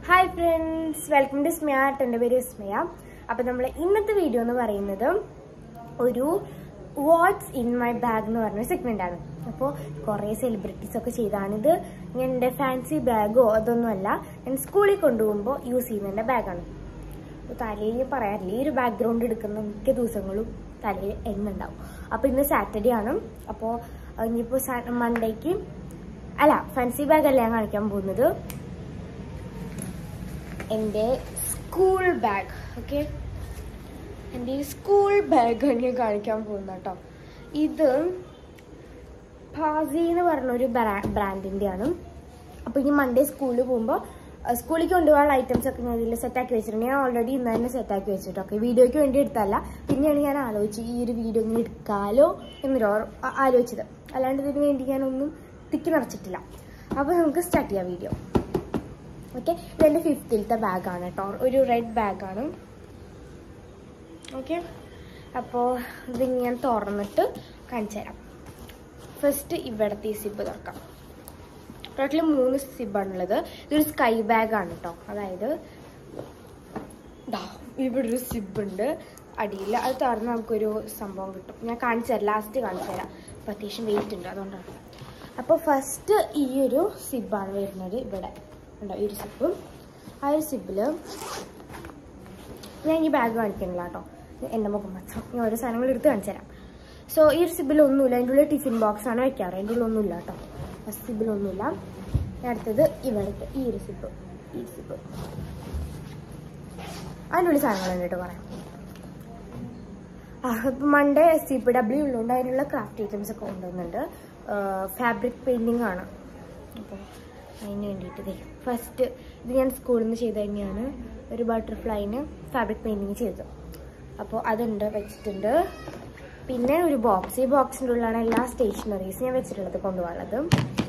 Hi friends welcome to Smiya എൻ്റെ പേര് സ്മിയ അപ്പം നമ്മൾ ഇന്നത്തെ വീഡിയോ എന്ന് പറയുന്നത് ഒരു വാട്ട്സ് ഇൻ മൈ ബാഗ് എന്ന് പറഞ്ഞ സെഗ്മെന്റ് ആണ് അപ്പോൾ കുറേ സെലിബ്രിറ്റീസ് ഒക്കെ ചെയ്താണിത് ഞാൻ എൻ്റെ ഫാൻസി ബാഗോ അതൊന്നുമല്ല ഞാൻ സ്കൂളിൽ കൊണ്ടുപോകുമ്പോൾ യൂസ് ചെയ്യുന്ന എൻ്റെ ബാഗാണ് അപ്പോൾ തലയിൽ പറയാറില്ല ഈ ഒരു ബാക്ക്ഗ്രൗണ്ട് എടുക്കുന്ന മിക്ക ദിവസങ്ങളും തലയിൽ എണ്ണ ഉണ്ടാവും അപ്പോൾ ഇന്ന് സാറ്റർഡേ ആണ് അപ്പോൾ ഇനിയിപ്പോൾ മൺഡേക്ക് അല്ല ഫാൻസി ബാഗ് അല്ല ഞാൻ കാണിക്കാൻ പോകുന്നത് എൻ്റെ സ്കൂൾ ബാഗ് ഓക്കെ എൻ്റെ ഈ സ്കൂൾ ബാഗ് ഞാൻ കാണിക്കാൻ പോകുന്ന കേട്ടോ ഇത് പാസി എന്ന് പറഞ്ഞൊരു ബ്രാൻഡിൻ്റെ ആണ് അപ്പോൾ ഇനി മൺഡേ സ്കൂളിൽ പോകുമ്പോൾ സ്കൂളിലേക്ക് കൊണ്ടുപോകാനുള്ള ഐറ്റംസ് ഒക്കെ ഞാൻ ഇതിൽ സെറ്റാക്കി വെച്ചിട്ടുണ്ട് ഞാൻ ഓൾറെഡി ഇന്ന് തന്നെ സെറ്റാക്കി വെച്ചിട്ട് ഓക്കെ വീഡിയോയ്ക്ക് വേണ്ടി എടുത്തല്ല പിന്നെയാണ് ഞാൻ ആലോചിച്ച് ഈ ഒരു വീഡിയോ ഇങ്ങനെ എടുക്കാലോ എന്നൊരു ആ- ആലോചിച്ചത് അല്ലാണ്ട് ഇതിന് വേണ്ടി ഞാനൊന്നും തിക്കി നിറച്ചിട്ടില്ല അപ്പോൾ നമുക്ക് സ്റ്റാർട്ട് ചെയ്യാം വീഡിയോ ഓക്കെ ഇതെൻ്റെ ഫിഫ്ത്തിലത്തെ ബാഗാണ് കേട്ടോ ഒരു റെഡ് ബാഗാണ് ഓക്കെ അപ്പോൾ ഇത് ഞാൻ തുറന്നിട്ട് കാണിച്ചു തരാം ഫസ്റ്റ് ഇവിടുത്തെ ഈ സിബ് തുറക്കാം ടോട്ടലി മൂന്ന് സിബാണുള്ളത് ഇതൊരു സ്കൈ ബാഗാണ് കേട്ടോ അതായത് ദാ ഇവിടെ ഒരു സിബ് ഉണ്ട് അടിയിൽ അത് തുറന്ന് നമുക്കൊരു സംഭവം കിട്ടും ഞാൻ കാണിച്ചു തരാം ലാസ്റ്റ് കാണിച്ചു തരാം അപ്പോൾ അത്യാവശ്യം വെയിറ്റ് ഉണ്ട് അതുകൊണ്ടാണ് അപ്പോൾ ഫസ്റ്റ് ഈ ഒരു സിബാണ് വരുന്നത് ഇവിടെ ഉണ്ടോ ഈ ഒരു സിബും ആ ഒരു സിബിൽ ഞാൻ ഈ ബാഗ് കാണിക്കണില്ല കേട്ടോ എൻ്റെ മുഖം മാത്രം ഞാൻ ഓരോ സാധനങ്ങൾ എടുത്ത് കാണിച്ചു തരാം സോ ഈ ഒരു സിബിൽ ഒന്നുമില്ല അതിൻ്റെ ഉള്ളിൽ ടിഫിൻ ബോക്സ് ആണ് വെക്കാറ് അതിൻ്റെ ഉള്ളിൽ ഒന്നുമില്ല കേട്ടോ ഫസ്റ്റ് സിബിലൊന്നുമില്ല ഞാൻ അടുത്തത് ഇവിടുത്തെ ഈ ഒരു സിബ് ഈ സിബ് അതിൻ്റെ ഉള്ളിൽ സാധനങ്ങളുണ്ട് കേട്ടോ പറയാം ഇപ്പം Monday S C P W ഉള്ളതുകൊണ്ട് അതിനുള്ള ക്രാഫ്റ്റ് ഐറ്റംസ് ഒക്കെ കൊണ്ടുവന്നുണ്ട് ഫാബ്രിക് പെയിൻറ്റിംഗ് ആണ് അപ്പോൾ അതിന് വേണ്ടിയിട്ട് ദേ ഫസ്റ്റ് ഇത് ഞാൻ സ്കൂളിൽ നിന്ന് ചെയ്ത് തന്നെയാണ് ഒരു ബട്ടർഫ്ലൈന് ഫാബ്രിക് പെയിൻറ്റിങ് ചെയ്തത് അപ്പോൾ അതുണ്ട് വെച്ചിട്ടുണ്ട് പിന്നെ ഒരു ബോക്സ് ഈ ബോക്സിൻ്റെ ഉള്ളിലാണ് എല്ലാ സ്റ്റേഷനറീസ് ഞാൻ വെച്ചിട്ടുള്ളത് കൊണ്ടുപോകാനുള്ളത്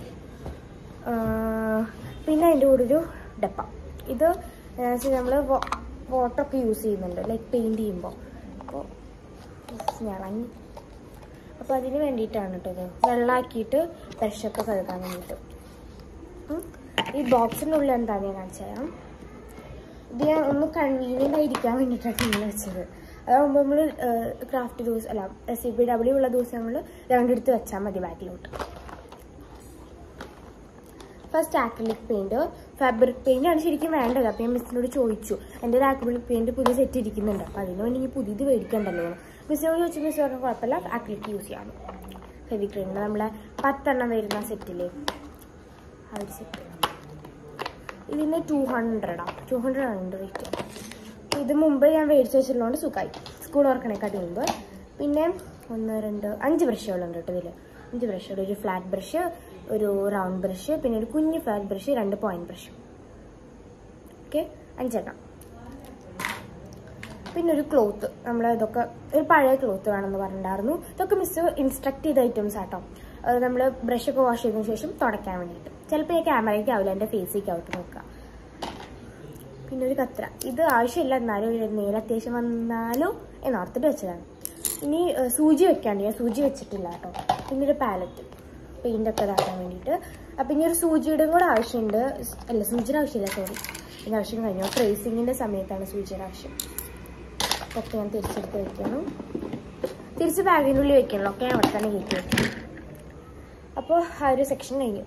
പിന്നെ അതിൻ്റെ കൂടെ ഒരു ഡപ്പ ഇത് നമ്മൾ വാട്ടറൊക്കെ യൂസ് ചെയ്യുന്നുണ്ട് ലൈക്ക് പെയിൻറ് ചെയ്യുമ്പോൾ അപ്പോൾ ഞളങ്ങി അപ്പോൾ അതിന് വേണ്ടിയിട്ടാണ് കേട്ടോ ഇത് വെള്ളമാക്കിയിട്ട് ബ്രഷൊക്കെ കഴുകാൻ വേണ്ടിയിട്ട് ഉം. ഈ ബോക്സിൻ്റെ ഉള്ളിൽ എന്താണെന്ന് ഞാൻ കാണിച്ചു തരാം ഇത് ഞാൻ ഒന്ന് കൺവീനിയൻ്റ് ആയിരിക്കാൻ വേണ്ടിയിട്ടാണ് ഇങ്ങനെ വെച്ചത് അതാകുമ്പോൾ നമ്മൾ ക്രാഫ്റ്റ് ദിവസം അല്ല എസ് സി പി ഡബ്ല്യു ഉള്ള ദിവസങ്ങളിൽ രണ്ടെടുത്ത് വെച്ചാൽ മതി ബാക്കിലോട്ട് first acrylic paint fabric paint ആണ് ശരിക്കും വേണ്ടത് അപ്പം ഞാൻ മിസ്സിനോട് ചോദിച്ചു എൻ്റെ ഒരു ആക്രിലിക് പെയിന്റ് പുതിയ സെറ്റ് ഇരിക്കുന്നുണ്ട് അപ്പം അതിന് വേണ്ടി ഇനി പുതിയത് മേടിക്കണ്ടല്ലോ എന്ന് മിസ്സിനോട് ചോദിച്ചു മിസ് പറഞ്ഞ കുഴപ്പമില്ല ആക്രിലിക് യൂസ് ചെയ്യാം ഫെവിക്രീമിന് നമ്മളെ പത്തെണ്ണം വരുന്ന സെറ്റില് ആ ഒരു സെറ്റ് ഇതിന് ടു ഹൺഡ്രഡാ ടു ഹൺഡ്രഡ് ആണ് റേറ്റ് ഇത് മുമ്പ് ഞാൻ മേടിച്ച് വെച്ചിട്ടുള്ളതുകൊണ്ട് സുഖമായി സ്കൂൾ ഓർക്കണേക്കാട്ടി മുമ്പ് പിന്നെ ഒന്ന് രണ്ട് അഞ്ച് ബ്രഷുകളുണ്ട് കേട്ടോ ഇതിൽ അഞ്ച് ബ്രഷുകൾ ഒരു ഫ്ലാറ്റ് ബ്രഷ് ഒരു റൗണ്ട് ബ്രഷ് പിന്നെ ഒരു കുഞ്ഞ് ഫ്ലാറ്റ് ബ്രഷ് രണ്ട് പോയിന്റ് ബ്രഷ് ഓക്കെ അഞ്ചെണ്ണം പിന്നെ ഒരു ക്ലോത്ത് നമ്മൾ ഇതൊക്കെ ഒരു പഴയ ക്ലോത്ത് വേണമെന്ന് പറഞ്ഞിട്ടുണ്ടായിരുന്നു ഇതൊക്കെ മിസ് ഇൻസ്ട്രക്ട് ചെയ്ത ഐറ്റംസ് ആട്ടോ നമ്മൾ ബ്രഷൊക്കെ വാഷ് ചെയ്തതിന് ശേഷം തുടയ്ക്കാൻ വേണ്ടിയിട്ട് ചിലപ്പോൾ ഈ ക്യാമറയ്ക്ക് ആവില്ല എൻ്റെ ഫേസിലേക്ക് ആവട്ടെ നോക്കുക പിന്നെ ഒരു കത്ര ഇത് ആവശ്യമില്ല എന്നാലും ഒരു നേരെ അത്യാവശ്യം വന്നാലോ എന്നോർത്തിട്ട് വെച്ചതാണ് ഇനി ഏഹ്, സൂചി വെക്കാണ്ട് ഞാൻ സൂചി വെച്ചിട്ടില്ല കേട്ടോ പിന്നെ ഒരു പാലറ്റ് പെയിന്റ് ഒക്കെ ഇതാക്കാൻ വേണ്ടിയിട്ട് അപ്പം ഇനി ഒരു സൂചിയുടെ കൂടെ ആവശ്യമുണ്ട് അല്ല സൂചിയുടെ ആവശ്യമില്ല സോറി ഇതിൻ്റെ ആവശ്യം കഴിഞ്ഞു ട്രേസിങ്ങിൻ്റെ സമയത്താണ് സൂചിയുടെ ആവശ്യം ഒക്കെ ഞാൻ തിരിച്ചെടുത്ത് വെക്കണം തിരിച്ച് ബാഗിൻ്റെ ഉള്ളിൽ വെക്കണല്ലോ ഒക്കെ ഞാൻ അവിടെ തന്നെ കയറ്റി വെക്കണം അപ്പോൾ ആ ഒരു സെക്ഷൻ കഴിഞ്ഞു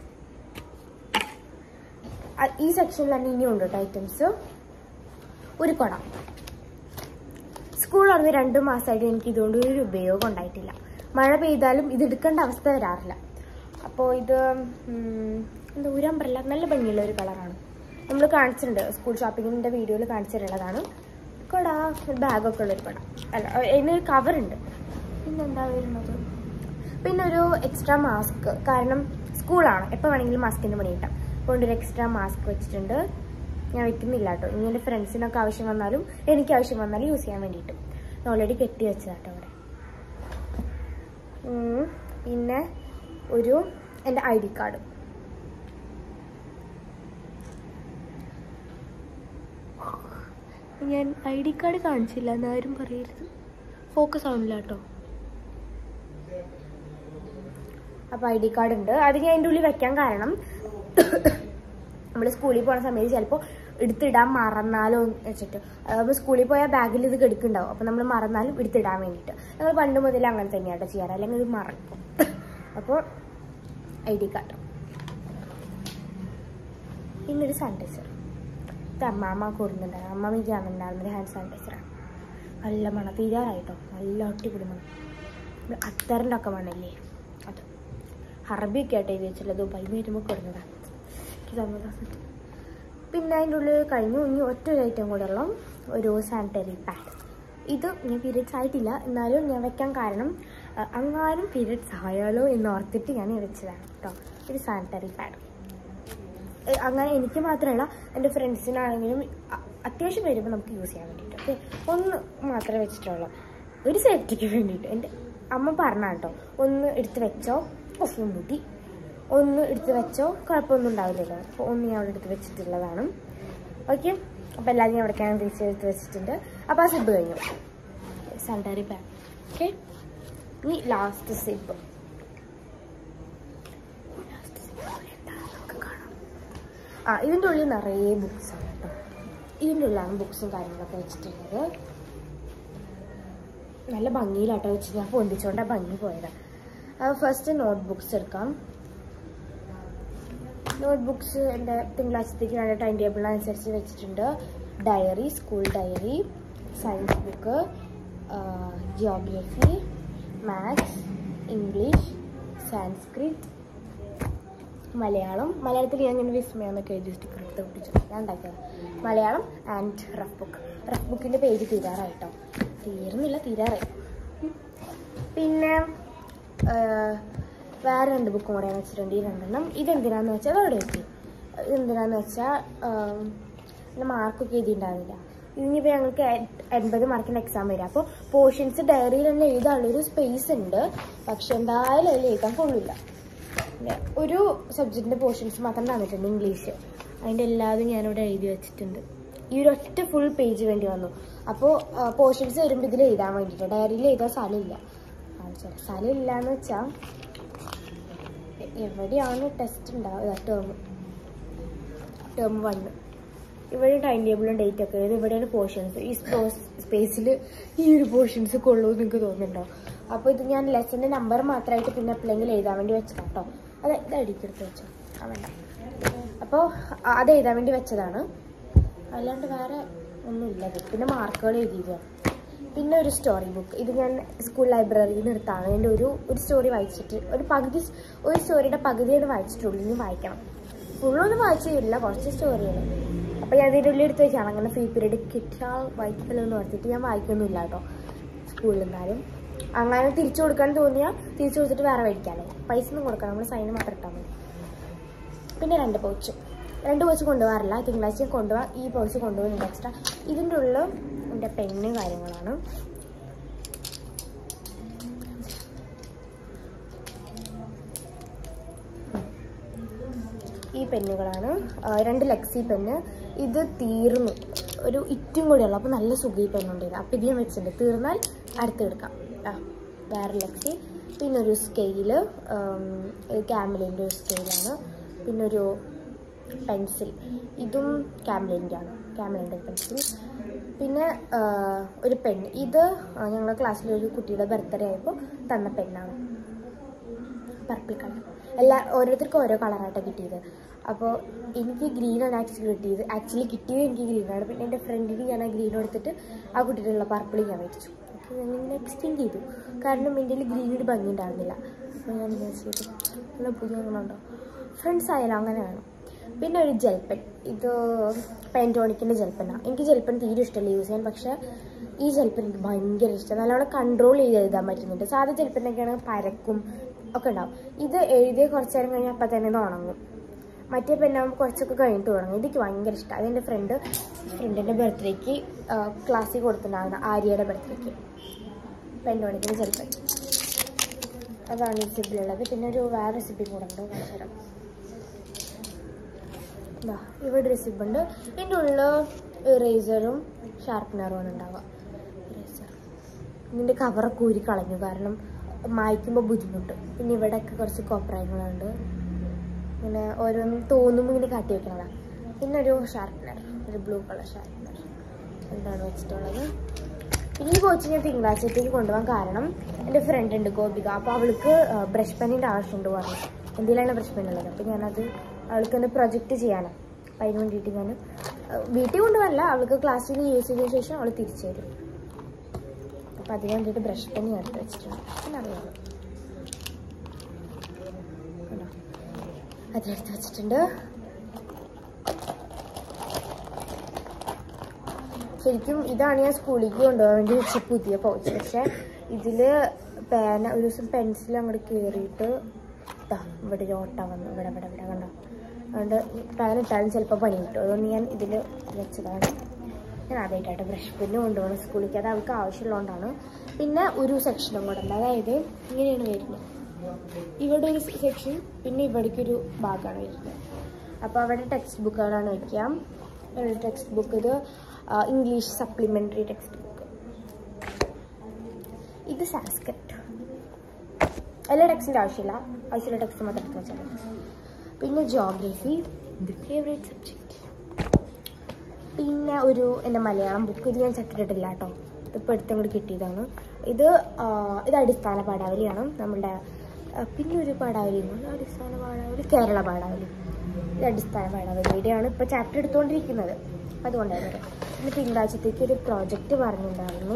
അ- ഈ സെക്ഷനിൽ തന്നെ ഇനിയും ഉണ്ട് കേട്ടോ ഐറ്റംസ് ഒരു കുട സ്കൂൾ തുറന്ന് രണ്ട് മാസമായിട്ട് എനിക്ക് ഇതുകൊണ്ട് ഒരു ഉപയോഗം ഉണ്ടായിട്ടില്ല മഴ പെയ്താലും ഇത് എടുക്കേണ്ട അവസ്ഥ വരാറില്ല അപ്പോൾ ഇത് ഉം, എന്താ ഒരു അമ്പറല്ല നല്ല ഭംഗിയുള്ള ഒരു കളറാണ് നമ്മൾ കാണിച്ചിട്ടുണ്ട് സ്കൂൾ ഷോപ്പിങ്ങിൻ്റെ വീഡിയോയിൽ കാണിച്ചിട്ടുള്ളതാണ് കുട ബാഗൊക്കെ ഉള്ളൊരു കുട അല്ല അതിനൊരു കവറുണ്ട് പിന്നെന്താ വരുന്നത് പിന്നെ ഒരു എക്സ്ട്രാ മാസ്ക് കാരണം സ്കൂളാണ് എപ്പോൾ വേണമെങ്കിലും മാസ്കിൻ്റെ പണി കിട്ടാം അതുകൊണ്ട് ഒരു എക്സ്ട്രാ മാസ്ക് വെച്ചിട്ടുണ്ട് ഞാൻ വെക്കുന്നില്ല കേട്ടോ ഇനി എൻ്റെ ഫ്രണ്ട്സിനൊക്കെ ആവശ്യം വന്നാലും എനിക്ക് ആവശ്യം വന്നാലും യൂസ് ചെയ്യാൻ വേണ്ടിയിട്ട് ഞാൻ ഓൾറെഡി കെട്ടി വെച്ചതാട്ടോ അവിടെ ഉം, പിന്നെ ഒരു എൻ്റെ ഐ ഡി കാർഡ് ഞാൻ ഐ ഡി കാർഡ് കാണിച്ചില്ല എന്നാരും പറയരുത് ഫോക്കസ് ആവുന്നില്ല കേട്ടോ അപ്പോൾ ഐ ഡി കാർഡ് ഉണ്ട് അത് ഞാൻ അതിൻ്റെ ഉള്ളിൽ വെക്കാൻ കാരണം നമ്മൾ സ്കൂളിൽ പോകുന്ന സമയത്ത് ചിലപ്പോൾ എടുത്തിടാൻ മറന്നാലോ എന്ന് വെച്ചിട്ട് അപ്പോൾ സ്കൂളിൽ പോയാൽ ബാഗിൽ ഇത് കെടുക്കുന്നുണ്ടാവും അപ്പോൾ നമ്മൾ മറന്നാലും എടുത്തിടാൻ വേണ്ടിയിട്ട് ഞങ്ങൾ പണ്ട് മുതൽ അങ്ങനെ തന്നെയാണ് ചെയ്യാറ് അല്ലെങ്കിൽ ഇത് മറക്കും അപ്പോൾ ഐ ഡി കാർഡ് പിന്നൊരു സാനിറ്റൈസർ ഇത് അമ്മാമ്മ കൊടുക്കുന്നുണ്ടായിരുന്നു അമ്മാമ്മയ്ക്ക് തന്നിട്ടുണ്ടായിരുന്ന ഒരു ഹാൻഡ് സാനിറ്റൈസറാണ് നല്ല മണം തീരാറായിട്ടോ നല്ല അടിപൊളി മണം നമ്മൾ അത്തറിൻ്റെ ഒക്കെ മണല്ലേ അത് ഹർബിയൊക്കെ ആയിട്ട് എഴുതി വെച്ചുള്ളത് വൈകുന്നേരം വരുമ്പോൾ കൊടുക്കുന്നതാണ് എനിക്ക് തന്നതാണ് പിന്നെ അതിൻ്റെ ഉള്ളിൽ കഴിഞ്ഞു ഇനി ഒറ്റ ഒരു ഐറ്റം കൂടെ ഉള്ള ഒരു സാനിറ്ററി പാഡ് ഇത് ഞാൻ പീരിയഡ്സ് ആയിട്ടില്ല എന്നാലും ഞാൻ വെക്കാൻ കാരണം അഹ്, അങ്ങാനും പീരിയഡ്സ് ആയാലോ എന്ന് ഓർത്തിട്ട് ഞാൻ വെച്ചതാണ് കേട്ടോ ഒരു സാനിറ്ററി പാഡ് ഏ, അങ്ങനെ എനിക്ക് മാത്രമല്ല എൻ്റെ ഫ്രണ്ട്സിനാണെങ്കിലും അ- അത്യാവശ്യം വരുമ്പോൾ നമുക്ക് യൂസ് ചെയ്യാൻ വേണ്ടിയിട്ട് ഓക്കെ ഒന്ന് മാത്രമേ വെച്ചിട്ടുള്ളൂ ഒരു സേഫ്റ്റിക്ക് വേണ്ടിയിട്ട് എൻ്റെ അമ്മ പറഞ്ഞ കേട്ടോ ഒന്ന് എടുത്ത് വെച്ചോ ഒഫും കൂട്ടി ഒന്ന് എടുത്ത് വെച്ചോ കുഴപ്പമൊന്നും ഉണ്ടാവില്ലല്ലോ അപ്പോൾ ഒന്ന് ഞാൻ അവിടെ എടുത്ത് വെച്ചിട്ടുള്ളതാണ് ഓക്കെ അപ്പോൾ എല്ലാവരും ഞാൻ അവിടേക്കാണ് തിരിച്ച് എടുത്ത് വെച്ചിട്ടുണ്ട് അപ്പോൾ ആ സിബ് കഴിഞ്ഞു സാനിറ്ററി പാഡ് ഓക്കെ ഇനി ലാസ്റ്റ് സിബ് ആ ഇതിൻ്റെ ഉള്ളിൽ നിറയെ ബുക്സ് ആണ് കേട്ടോ ഇതിൻ്റെ ഉള്ളിലാണ് ബുക്സും കാര്യങ്ങളൊക്കെ വെച്ചിട്ടുള്ളത് നല്ല ഭംഗിയിലാട്ടോ വെച്ച് ഞാൻ പൊന്തിച്ചോണ്ടാ ഭംഗി പോയത് ഫസ്റ്റ് നോട്ട് ബുക്സ് എടുക്കാം നോട്ട് ബുക്സ് എൻ്റെ തിങ്കളാഴ്ചത്തേക്ക് വേണ്ട ടൈം ടേബിളിനനുസരിച്ച് വെച്ചിട്ടുണ്ട് diary school diary science book geography maths English Sanskrit Malayalam മലയാളത്തിൽ ഞാൻ ഇങ്ങനെ വിസ്മയം എന്നൊക്കെ എഴുതി സ്റ്റിക്കർ എടുത്ത് ഒട്ടിച്ചു ഞാൻ ഉണ്ടാക്കിയത് Malayalam and rough book rough ബുക്കിൻ്റെ പേജ് തീരാറായിട്ടോ തീർന്നില്ല തീരാറായി പിന്നെ ആ, വേറെ രണ്ട് ബുക്കും കൂടെ വെച്ചിട്ടുണ്ട് ഈ രണ്ടെണ്ണം ഇതെന്തിനാന്ന് വെച്ചാൽ അവിടെ വെച്ചു ഇതെന്തിനാന്ന് വെച്ചാൽ എൻ്റെ മാർക്കൊക്കെ എഴുതിയിട്ടുണ്ടാവില്ല ഇതിനിപ്പോൾ ഞങ്ങൾക്ക് എ- എൺപത് മാർക്കിൻ്റെ എക്സാം വരും അപ്പോൾ പോർഷൻസ് ഡയറിയിൽ തന്നെ എഴുതാനുള്ളൊരു സ്പേസ് ഉണ്ട് പക്ഷെ എന്തായാലും അതിൽ എഴുതാൻ കൊള്ളില്ല പിന്നെ ഒരു സബ്ജക്റ്റിൻ്റെ പോർഷൻസ് മാത്രം തന്നിട്ടുണ്ട് ഇംഗ്ലീഷ് അതിൻ്റെ എല്ലാതും ഞാനിവിടെ എഴുതി വെച്ചിട്ടുണ്ട് ഈ ഒരു ഒറ്റ ഫുൾ പേജ് വേണ്ടി വന്നു അപ്പോൾ പോർഷൻസ് വരുമ്പോൾ ഇതിൽ എഴുതാൻ വേണ്ടിയിട്ട് ഡയറിയിൽ എഴുതാൻ സ്ഥലമില്ല കാണിച്ചുതരാം സ്ഥലമില്ല എന്ന് വെച്ചാൽ എവിടെയാണ് ടെസ്റ്റ് ഉണ്ടാവുക ടേം ടേം വണ്ണ് ഇവിടെ ടൈം ടേബിളും ഡേറ്റ് ഒക്കെ എഴുതി ഇവിടെയാണ് പോർഷൻസ് ഈ സ്പേസിൽ ഈ ഒരു പോർഷൻസ് കൊള്ളൂ എന്ന് നിങ്ങൾക്ക് തോന്നുന്നുണ്ടോ അപ്പോൾ ഇത് ഞാൻ ലെസൻ്റെ നമ്പർ മാത്രമായിട്ട് പിന്നെ എപ്പോഴെങ്കിലും എഴുതാൻ വേണ്ടി വെച്ചതാണ് കേട്ടോ അത് ഇത് അടിക്കെടുത്ത് വെച്ചോ ആ വേണ്ട അപ്പോൾ അത് എഴുതാൻ വേണ്ടി വെച്ചതാണ് അല്ലാണ്ട് വേറെ ഒന്നുമില്ല ഇത് പിന്നെ മാർക്കുകൾ എഴുതിയതാണ് പിന്നെ ഒരു സ്റ്റോറി ബുക്ക് ഇത് ഞാൻ സ്കൂൾ ലൈബ്രറിയിൽ നിന്ന് എടുത്താണ് എൻ്റെ ഒരു ഒരു സ്റ്റോറി വായിച്ചിട്ട് ഒരു പകുതി ഒരു സ്റ്റോറിയുടെ പകുതിയാണ് വായിച്ചിട്ടുള്ളൂ ഇനി വായിക്കണം ഫുള്ളൊന്നും വായിച്ചില്ല കുറച്ച് സ്റ്റോറികൾ അപ്പോൾ ഞാൻ ഇതിൻ്റെ ഉള്ളിൽ എടുത്ത് വെച്ചാണ് അങ്ങനെ ഫ്രീ പീരീഡ് കിട്ടിയാൽ വായിക്കല്ലോ എന്ന് ഓർത്തിട്ട് ഞാൻ വായിക്കൊന്നുമില്ല കേട്ടോ സ്കൂളിൽ നിന്നാലും അങ്ങനെ തിരിച്ചു കൊടുക്കാൻ തോന്നിയാൽ തിരിച്ചു കൊടുത്തിട്ട് വേറെ മേടിക്കാമല്ലോ പൈസ ഒന്നും കൊടുക്കണം നമ്മൾ സൈന് മാത്രം ഇട്ടാൽ മതി പിന്നെ രണ്ട് പൗച്ച് രണ്ട് പൗച്ച് കൊണ്ടുപോകാറില്ല തിങ്കളാഴ്ച കൊണ്ടുപോകാം ഈ പൗച്ച് കൊണ്ടുപോകുന്നുണ്ട് എക്സ്ട്രാ ഇതിൻ്റെ ഉള്ളിൽ എൻ്റെ പെണ്ണ് കാര്യങ്ങളാണ് ഈ പെന്നുകളാണ് ആ, രണ്ട് ലെക്സി പെന്ന് ഇത് തീർന്നു ഒരു ഇറ്റും കൂടിയുള്ളൂ അപ്പോൾ നല്ല സുഖം ഈ പെണ്ണുണ്ട് ഇത് അപ്പോൾ ഇത് ഞാൻ വെച്ചിട്ടുണ്ട് തീർന്നാൽ അടുത്ത് എടുക്കാം ആ വേറെ ലെക്സി പിന്നെ ഒരു സ്കെയില് ക്യാമലിൻ്റെ ഒരു സ്കെയിലാണ് പിന്നെ ഒരു പെൻസിൽ ഇതും ക്യാമലിൻ്റെ ആണ് ക്യാമലിൻ്റെ പെൻസിൽ പിന്നെ ആ, ഒരു പെൻ ഇത് ആ, ഞങ്ങളുടെ ക്ലാസ്സിലെ ഒരു കുട്ടിയുടെ ബർത്ത്ഡേ ആയപ്പോൾ തന്ന പെണ്ണാണ് പർപ്പിൾ കളർ എല്ലാ ഓരോരുത്തർക്കും ഓരോ കളറായിട്ടാണ് കിട്ടിയത് അപ്പോൾ എനിക്ക് ഗ്രീനാണ് ആക്ച്വലി കിട്ടിയത് ആക്ച്വലി കിട്ടിയത് എനിക്ക് ഗ്രീനാണ് പിന്നെ എൻ്റെ ഫ്രണ്ടിന് ഞാൻ ആ ഗ്രീൻ എടുത്തിട്ട് ആ കുട്ടിയിലുള്ള പർപ്പിൾ ഞാൻ മേടിച്ചു അപ്പോൾ ഞാനിങ്ങനെ എക്സ്റ്റെൻഡ് ചെയ്തു കാരണം എൻ്റെ ഗ്രീൻ ഒരു ഭംഗി ഉണ്ടായിരുന്നില്ല അപ്പോൾ ഞാൻ വിചാരിച്ചു നല്ല പുതിയ ഒന്നുണ്ടോ ഫ്രണ്ട്സ് ആയാലും അങ്ങനെ വേണം പിന്നെ ഒരു ജെൽപ്പൻ ഇത് പെൻറ്റോണിക്കിൻ്റെ ജെൽപ്പനാണ് എനിക്ക് ജെൽപ്പൻ തീരെ ഇഷ്ടമല്ല യൂസ് ചെയ്യാൻ പക്ഷേ ഈ ജെൽപ്പൻ എനിക്ക് ഭയങ്കര ഇഷ്ടം നല്ലോണം കൺട്രോൾ ചെയ്ത് എഴുതാൻ പറ്റുന്നുണ്ട് സാധാ ജെൽപ്പനൊക്കെയാണ് പരക്കും ഒക്കെ ഉണ്ടാവും ഇത് എഴുതിയ കുറച്ച് നേരം കഴിഞ്ഞാൽ അപ്പം തന്നെ ഇത് ഉണങ്ങും മറ്റേ പെണ്ണാകുമ്പോൾ കുറച്ചൊക്കെ കഴിഞ്ഞിട്ട് തുടങ്ങും ഇതെനിക്ക് ഭയങ്കര ഇഷ്ടമാണ് അതെൻ്റെ ഫ്രണ്ട് ഫ്രണ്ടിൻ്റെ ബർത്ത്ഡേക്ക് ക്ലാസ്സിൽ കൊടുത്തിട്ടുണ്ടാകുന്ന ആര്യയുടെ ബർത്ത്ഡേക്ക് പെൻറ്റോണിക്കിന് ജെൽപ്പൻ അതാണ് ഈ സിബിലുള്ളത് പിന്നെ ഒരു വേറെ റെസിപ്പി കൂടെ ഉണ്ട് കാണിച്ചു തരാം ദാ ഇവിടെ ഒരു സിബ് ഉണ്ട് ഇതിൻ്റെ ഉള്ളിൽ ഇറേസറും ഷാർപ്പനറും ആണ് ഉണ്ടാവുക ഇറേസർ ഇതിൻ്റെ കവറൊക്കെ ഊരി കളഞ്ഞു കാരണം മായ്ക്കുമ്പോൾ ബുദ്ധിമുട്ട് പിന്നെ ഇവിടെയൊക്കെ കുറച്ച് കോപ്രായങ്ങളുണ്ട് ഇങ്ങനെ ഓരോന്നും തോന്നുമ്പോൾ ഇങ്ങനെ കാട്ടി വെക്കണതാണ് പിന്നെ ഒരു ഷാർപ്പനർ ഒരു ബ്ലൂ കളർ ഷാർപ്പനർ എന്താണ് വെച്ചിട്ടുള്ളത് പിന്നെ ഈ കോച്ച് ഞാൻ തിങ്കളാഴ്ചത്തേക്ക് കൊണ്ടുപോകാൻ കാരണം എൻ്റെ ഫ്രണ്ട് ഉണ്ട് ഗോപിക അപ്പോൾ അവൾക്ക് ബ്രഷ് പെന്നിൻ്റെ ആവശ്യമുണ്ട് പറഞ്ഞു എന്തിലാണ് ബ്രഷ് പെൻ ഉള്ളത് അപ്പോൾ ഞാനത് അവൾക്ക് എൻ്റെ പ്രൊജക്റ്റ് ചെയ്യാനാണ് അപ്പം അതിന് വേണ്ടിയിട്ട് ഞാൻ വീട്ടിൽ കൊണ്ടുപോകല്ല അവൾക്ക് ക്ലാസ്സിൽ യൂസ് ചെയ്തതിന് ശേഷം അവൾ തിരിച്ചു തരും അപ്പം അതിന് വേണ്ടിയിട്ട് ബ്രഷ് പെൻ ഞാൻ എടുത്ത് വെച്ചിട്ടുണ്ട് പിന്നെ അറിയാമോ കണ്ടോ? അതിലെടുത്ത് വെച്ചിട്ടുണ്ട് ശരിക്കും ഇതാണ് ഞാൻ സ്കൂളിലേക്ക് കൊണ്ടുപോകാൻ വേണ്ടി വെച്ച പുതിയ പൗച്ച് പക്ഷെ ഇതില് പേന ഒരു ദിവസം പെൻസിൽ അങ്ങോട്ട് കയറിയിട്ട് ദാ ഇവിടെ ഒരു ഓട്ട വന്നു ഇവിടെ ഇവിടെ ഇവിടെ കണ്ടോ അതുകൊണ്ട് പേന ഇട്ടാലും ചിലപ്പോൾ പണി കിട്ടും അതുകൊണ്ട് ഞാൻ ഇതിൽ വെച്ചതാണ് ഞാൻ ആദ്യമായിട്ടായിട്ട് ബ്രഷ് പെന്ന് കൊണ്ടുപോകണം സ്കൂളിലേക്ക് അത് അവൾക്ക് ആവശ്യമുള്ളതുകൊണ്ടാണ് പിന്നെ ഒരു സെക്ഷനും കൂടെ ഉണ്ട് അതായത് ഇങ്ങനെയാണ് വരുന്നത് ഇവിടെ ഒരു സെക്ഷൻ പിന്നെ ഇവിടേക്കൊരു ഭാഗമാണ് വരുന്നത് അപ്പോൾ അവിടെ ടെക്സ്റ്റ് ബുക്കുകളാണ് വയ്ക്കാം ടെക്സ്റ്റ് ബുക്ക് ഇത് ഇംഗ്ലീഷ് സപ്ലിമെൻ്ററി ടെക്സ്റ്റ് ബുക്ക് ഇത് സാൻസ്ക്രിറ്റ് എല്ലാ ടെക്സ്റ്റിൻ്റെ ആവശ്യമില്ല ആവശ്യമുള്ള ടെക്സ്റ്റ് മാത്രം എടുത്ത് വെച്ചാൽ മതി. പിന്നെ ജോഗ്രഫി ഫേവറേറ്റ് സബ്ജക്റ്റ് പിന്നെ ഒരു എൻ്റെ മലയാളം ബുക്ക് ഇത് ഞാൻ ചട്ടിട്ടിട്ടില്ല കേട്ടോ ഇതിപ്പോൾ എടുത്തും കൂടി കിട്ടിയതാണ് ഇത് ആ, ഇത് അടിസ്ഥാന പാഠാവലിയാണ് നമ്മുടെ ആ, പിന്നെ ഒരു പാഠാവലിയുണ്ട് അടിസ്ഥാന പാഠാവലി കേരള പാഠാവലി ഇത് അടിസ്ഥാന പാഠാവലിയുടെയാണ് ഇപ്പോൾ ചാപ്റ്റർ എടുത്തുകൊണ്ടിരിക്കുന്നത് അതുകൊണ്ടായിരുന്നു പിന്നെ തിങ്കളാഴ്ചത്തേക്ക് ഒരു പ്രോജക്റ്റ് പറഞ്ഞിട്ടുണ്ടായിരുന്നു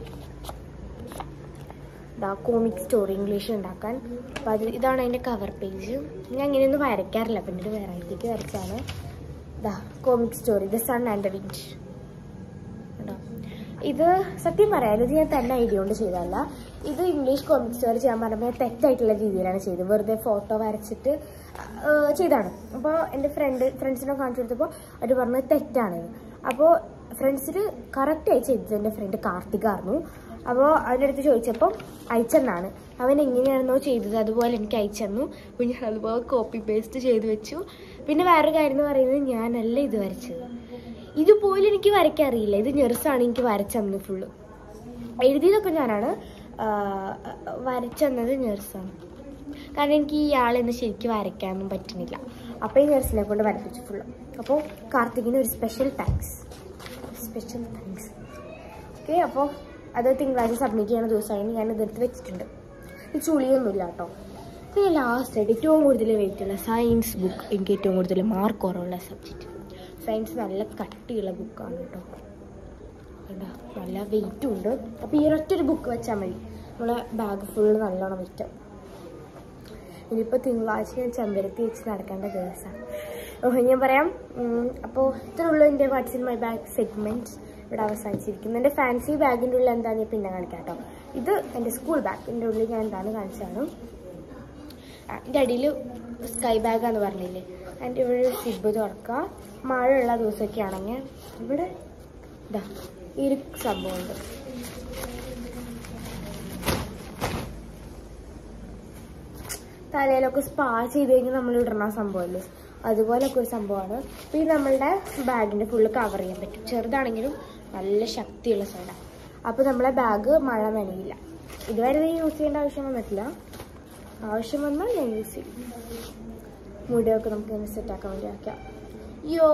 ഇതാ കോമിക് സ്റ്റോറി ഇംഗ്ലീഷ് ഉണ്ടാക്കാൻ അപ്പോൾ അത് ഇതാണ് അതിൻ്റെ കവർ പേജ് ഞാൻ അങ്ങനെയൊന്നും വരയ്ക്കാറില്ല പിന്നെ ഒരു വെറൈറ്റിക്ക് വരച്ചാണ് ഇതാ comic story the sun and the wind കേട്ടോ ഇത് സത്യം പറയാം ഇത് ഞാൻ തന്നെ ഐഡിയ കൊണ്ട് ചെയ്തതല്ല ഇത് ഇംഗ്ലീഷ് കോമിക് സ്റ്റോറി ചെയ്യാൻ പറഞ്ഞപ്പോൾ ഞാൻ തെറ്റായിട്ടുള്ള രീതിയിലാണ് ചെയ്തത് വെറുതെ ഫോട്ടോ വരച്ചിട്ട് ആ, ചെയ്താണ് അപ്പോൾ എൻ്റെ ഫ്രണ്ട് ഫ്രണ്ട്സിനെ കാണിച്ചു കൊടുത്തപ്പോൾ അവർ പറഞ്ഞത് തെറ്റാണ് അപ്പോൾ ഫ്രണ്ട്സിന് കറക്റ്റായി ചെയ്തത് എൻ്റെ ഫ്രണ്ട് കാർത്തികായിരുന്നു അപ്പോൾ അവൻ്റെ അടുത്ത് ചോദിച്ചപ്പോൾ അയച്ചെന്നാണ് അവൻ എങ്ങനെയാണെന്നോ ചെയ്തത് അതുപോലെ എനിക്ക് അയച്ചെന്നു അപ്പോൾ ഞാൻ അതുപോലെ കോപ്പി പേസ്റ്റ് ചെയ്ത് വെച്ചു പിന്നെ വേറൊരു കാര്യം എന്ന് പറയുന്നത് ഞാനല്ല ഇത് വരച്ചത് ഇതുപോലെ എനിക്ക് വരയ്ക്കാൻ അറിയില്ല ഇത് ഞെർസാണ് എനിക്ക് വരച്ചന്ന് ഫുള്ള് എഴുതിയതൊക്കെ ഞാനാണ് ആ, വരച്ചെന്നത് ഞെർസാണ് കാരണം എനിക്ക് ഈ ആളെന്ന് ശരിക്കും വരയ്ക്കാനൊന്നും പറ്റുന്നില്ല അപ്പോൾ ഈ നഴ്സിനെ കൊണ്ട് വരപ്പിച്ചു ഫുള്ള് അപ്പോൾ കാർത്തികിന് ഒരു special thanks special thanks okay അപ്പോൾ അത് തിങ്കളാഴ്ച സബ്മിറ്റ് ചെയ്യുന്ന ദിവസമാണ് ഞാൻ ഇതെടുത്ത് വെച്ചിട്ടുണ്ട് ഇത് ചുളിയൊന്നുമില്ല കേട്ടോ പിന്നെ ലാസ്റ്റ് ഏറ്റവും കൂടുതൽ വെയിറ്റ് ഉള്ള സയൻസ് ബുക്ക് എനിക്ക് ഏറ്റവും കൂടുതൽ മാർക്ക് കുറവുള്ള സബ്ജക്റ്റ് സയൻസ് നല്ല കട്ടിയുള്ള ബുക്കാണ് കേട്ടോ കണ്ടോ നല്ല വെയിറ്റും ഉണ്ട് അപ്പോൾ ഈ ഒരൊറ്റൊരു ബുക്ക് വെച്ചാൽ മതി നമ്മളെ ബാഗ് ഫുള്ള് നല്ലോണം വെയിറ്റും ഇനിയിപ്പോൾ തിങ്കളാഴ്ച ഞാൻ ചെമ്പരത്തി വെച്ച് നടക്കേണ്ട ദിവസമാണ് ഓ ഞാൻ പറയാം അപ്പോൾ ഇത്രേ ഉള്ളൂ എൻ്റെ what's in my bag segment ഇവിടെ അവസാനിച്ചിരിക്കുന്നു എൻ്റെ ഫാൻസി ബാഗിൻ്റെ ഉള്ളിൽ എന്താണെന്ന് ഞാൻ പിന്നെ കാണിക്കാം കേട്ടോ ഇത് എൻ്റെ സ്കൂൾ ബാഗിൻ്റെ ഉള്ളിൽ ഞാൻ എന്താണ് കാണിച്ചതാണ് ആ, ഇതിൻ്റെ അടിയിൽ സ്കൈ ബാഗാന്ന് പറഞ്ഞില്ലേ അതിൻ്റെ ഇവിടെ ഒരു സിബ് തുറക്കുക മഴയുള്ള ദിവസമൊക്കെ ആണെങ്കിൽ ഇവിടെ ഇതാ ഈ ഒരു സംഭവമുണ്ട് തലയിലൊക്കെ സ്പാ ചെയ്ത് കഴിഞ്ഞാൽ നമ്മൾ ഇടുന്ന സംഭവമല്ലേ അതുപോലൊക്കെ ഒരു സംഭവമാണ് അപ്പോൾ ഇത് നമ്മളുടെ ബാഗിൻ്റെ ഫുള്ള് കവർ ചെയ്യാൻ പറ്റും ചെറുതാണെങ്കിലും നല്ല ശക്തിയുള്ള സൈഡാണ് അപ്പോൾ നമ്മളെ ബാഗ് മഴ നനയില്ല ഇതുവരെ ഇത് യൂസ് ചെയ്യേണ്ട ആവശ്യം വന്നിട്ടില്ല ആവശ്യം വന്നാൽ ഞാൻ യൂസ് ചെയ്യും മുടിയൊക്കെ നമുക്ക് ഇങ്ങനെ സെറ്റാക്കാൻ വേണ്ടി ആക്കാം യോ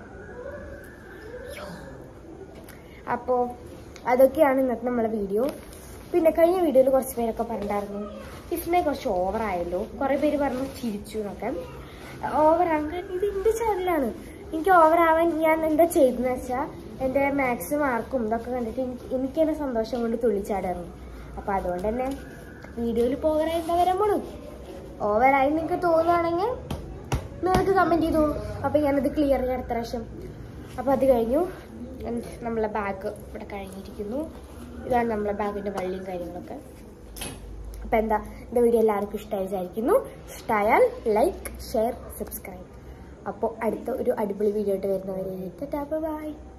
അപ്പോൾ അതൊക്കെയാണ് ഇന്നത്തെ നമ്മളെ വീഡിയോ പിന്നെ കഴിഞ്ഞ വീഡിയോയിൽ കുറച്ച് പേരൊക്കെ പറഞ്ഞിട്ടുണ്ടായിരുന്നു ഇഫ്നെ കുറച്ച് ഓവറായല്ലോ കുറേ പേര് പറഞ്ഞു ചിരിച്ചു എന്നൊക്കെ ഓവറാകാൻ കാരണം ഇത് എൻ്റെ ചാനലാണ് എനിക്ക് ഓവറാവാൻ ഞാൻ എന്താ ചെയ്തതെന്ന് വെച്ചാൽ എൻ്റെ മാത്സ് മാർക്കും ഇതൊക്കെ കണ്ടിട്ട് എനിക്ക് എനിക്ക് തന്നെ സന്തോഷം കൊണ്ട് തുള്ളിച്ചാടായിരുന്നു അപ്പോൾ അതുകൊണ്ട് തന്നെ വീഡിയോയിൽ ഇപ്പോൾ ഓവറായി എന്താ വരാൻ പോണു ഓവറായി നിങ്ങൾക്ക് തോന്നുകയാണെങ്കിൽ നിങ്ങൾക്ക് കമൻറ്റ് ചെയ്തു അപ്പോൾ ഞാനത് ക്ലിയർ ചെയ്യാം അടുത്ത പ്രാവശ്യം അപ്പോൾ അത് കഴിഞ്ഞു And നമ്മളെ ബാഗ് ഇവിടെ കഴിഞ്ഞിരിക്കുന്നു ഇതാണ് നമ്മളെ ബാഗിൻ്റെ വള്ളിയും കാര്യങ്ങളൊക്കെ അപ്പോൾ എന്താ എൻ്റെ വീഡിയോ എല്ലാവർക്കും ഇഷ്ടമായി വിചാരിക്കുന്നു ഇഷ്ടമായാൽ ലൈക്ക് ഷെയർ സബ്സ്ക്രൈബ് അപ്പോൾ അടുത്ത ഒരു അടിപൊളി വീഡിയോ ആയിട്ട് വരുന്നവരെ ബൈ